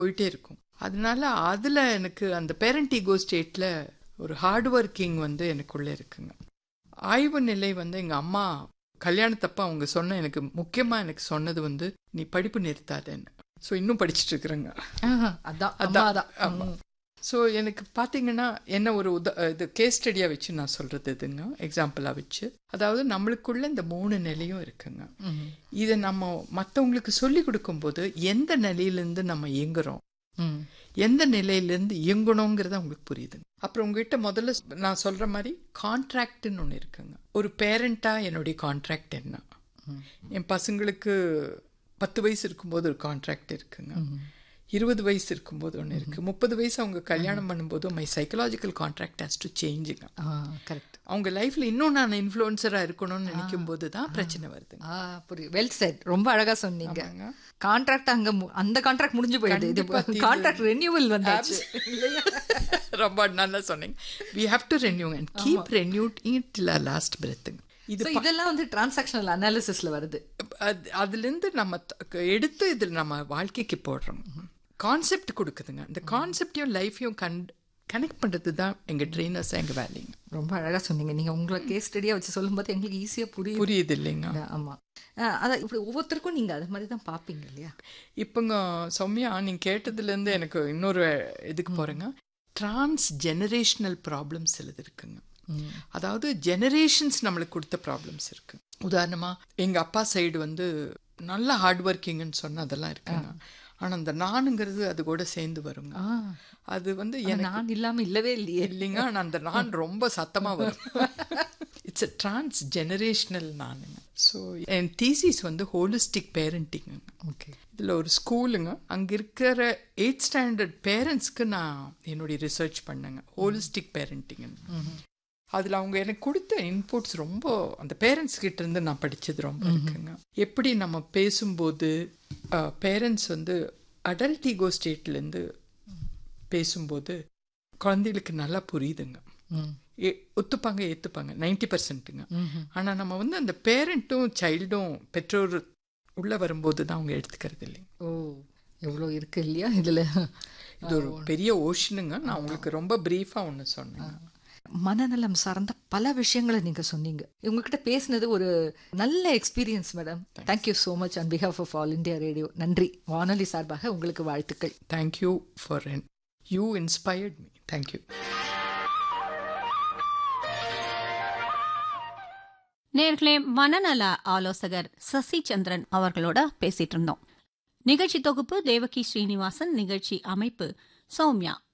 போயிட்டே இருக்கும் அதனால அதில் எனக்கு அந்த பேரண்ட் ஈகோ ஸ்டேட்டில் ஒரு ஹார்ட் ஒர்க்கிங் வந்து எனக்குள்ளே இருக்குங்க ஆய்வு நிலை வந்து எங்கள் அம்மா கல்யாணத்தப்ப அவங்க சொன்ன எனக்கு முக்கியமாக எனக்கு சொன்னது வந்து நீ படிப்பு நிறுத்தாதேன்னு ஸோ இன்னும் படிச்சுட்டு இருக்கிறேங்க ஆஹா, அதான் அம்மா தான் ஆமா. ஸோ எனக்கு பார்த்தீங்கன்னா என்ன ஒரு உத இது கேஸ் ஸ்டடியாக வச்சு நான் சொல்கிறது இதுங்க எக்ஸாம்பிளாக வச்சு அதாவது நம்மளுக்குள்ள இந்த மூணு நிலையும் இருக்குங்க ம். இதை நம்ம மற்றவங்களுக்கு சொல்லி கொடுக்கும்போது எந்த நிலையிலேருந்து நம்ம இயங்குறோம் ம். எந்த நிலையிலேருந்து இயங்கணுங்கிறது அவங்களுக்கு புரியுதுங்க அப்புறம் உங்ககிட்ட முதல்ல சொ- நான் சொல்கிற மாதிரி கான்ட்ராக்ட்னு ஒன்று இருக்குங்க ஒரு பேரண்ட்டாக என்னுடைய கான்ட்ராக்ட் என்ன என் பசங்களுக்கு பத்து வயசு இருக்கும்போது ஒரு கான்ட்ராக்ட் இருக்குங்க இருபது வயசு இருக்கும்போது ஒன்று இருக்குது முப்பது வயசு அவங்க கல்யாணம் பண்ணும்போது my psychological contract has to சேஞ்சுங்க ஆ கரெக்ட் அவங்க லைஃப்பில் இன்னும் நான் இன்ஃப்ளூயன்சராக இருக்கணும்னு நினைக்கும் போது தான் பிரச்சனை வருதுங்க ஆ புரியுது வெல் செட் ரொம்ப அழகா சொன்னீங்க ஆமாங்க. கான்ட்ராக்ட் அங்க மு- அந்த கான்ட்ராக்ட் முடிஞ்சு போயிடுது இது கண்டிப்பா தீர்வு. கான்ட்ராக்ட் ரெனியூவல் வந்தாச்சு ரொம்ப நல்லா சொன்னீங்க we have to renew and keep renewed till last பிரெத்துங்க இது So, இதெல்லாம் வந்து டிரான்சாக்ஷனல் அனாலிசிஸ்ல வருது அது- அதுலேருந்து நம்ம த- எடுத்து இதில் நம்ம வாழ்க்கைக்கு போடுறோம் கான்செப்ட் கொடுக்குதுங்க இந்த கான்செப்டையும் லைஃப்பையும் கன் கனெக்ட் பண்ணுறது தான் எங்கள் ட்ரெயினர்ஸ் எங்கள் வேலைங்க ரொம்ப அழகா சொன்னீங்க நீங்க உங்களை கேஸ் ஸ்டடியா வச்சு சொல்லும்போது எங்களுக்கு ஈஸியா புரியுது புரியுது இல்லைங்க ஆமா ஆ, அதான் இப்படி ஒவ்வொருத்தருக்கும் நீங்க அது மாதிரி தான் பாப்பீங்க இல்லையா இப்போங்க சௌமியா நீங்கள் கேட்டதுலேருந்து எனக்கு இன்னொரு இதுக்கு போகிறேங்க டிரான்ஸ் ஜெனரேஷனல் ப்ராப்ளம்ஸ் சிலது இருக்குங்க அதாவது ஜெனரேஷன்ஸ் நம்மளுக்கு கொடுத்த ப்ராப்ளம்ஸ் இருக்கு உதாரணமா எங்க அப்பா சைடு வந்து நல்ல ஹார்ட் ஒர்க்கிங்னு சொன்ன அதெல்லாம் இருக்குங்க ஆனா அந்த நானுங்கிறது அது கூட சேர்ந்து வருங்க ஆ, அது வந்து ஆனா எனக்கு நான் இல்லாம இல்லவே இல்லையே இல்லைங்க ஆனா அந்த நான் ரொம்ப சத்தமா வரும் இட்ஸ் அ டிரான்ஸ் ஜெனரேஷனல் நானுங்க ஸோ என் தீசிஸ் வந்து ஹோலிஸ்டிக் பேரண்டிங் ஓகே இதில் ஒரு ஸ்கூலுங்க அங்கே இருக்கிற எயிட் ஸ்டாண்டர்ட் பேரண்ட்ஸ்க்கு நான் என்னுடைய ரிசர்ச் பண்ணேங்க ஹோலிஸ்டிக் பேரண்டிங்னு அதில் அவங்க எனக்கு கொடுத்த இன்புட்ஸ் ரொம்ப அந்த பேரண்ட்ஸ் கிட்ட இருந்து நான் படித்தது ரொம்ப இருக்குங்க எப்படி நம்ம பேசும்போது பேரண்ட்ஸ் வந்து அடல்ட் ஈகோ ஸ்டேட்லேருந்து பேசும்போது குழந்தைகளுக்கு நல்லா புரியுதுங்க ம். ஏ- ஒத்துப்பாங்க ஏற்றுப்பாங்க நைன்டி பர்சன்ட்டுங்க ஆனால் நம்ம வந்து அந்த பேரண்ட்டும் சைல்டும் பெற்றோர் உள்ளே வரும்போது தான் அவங்க எடுத்துக்கிறது இல்லைங்க ஓ எவ்வளோ இருக்கு இல்லையா இதுல இது ஒரு பெரிய ஓஷனுங்க நான் உங்களுக்கு ரொம்ப பிரீஃபாக ஒன்று சொன்னேன் மனநலம் சார்ந்த பல விஷயங்களை நீங்க சொன்னீங்க உங்ககிட்ட பேசினது ஒரு நல்ல experience madam thank you so much on behalf of all India radio நன்றி வானொலி சார்பாக உங்களுக்கு வாழ்த்துக்கள் thank you for you inspired me thank you நேர்களே மனநல ஆலோசகர் சசி சந்திரன் அவர்களோட பேசிட்டு இருந்தோம் நிகழ்ச்சி தொகுப்பு தேவகி ஸ்ரீனிவாசன் நிகழ்ச்சி அமைப்பு சௌமியா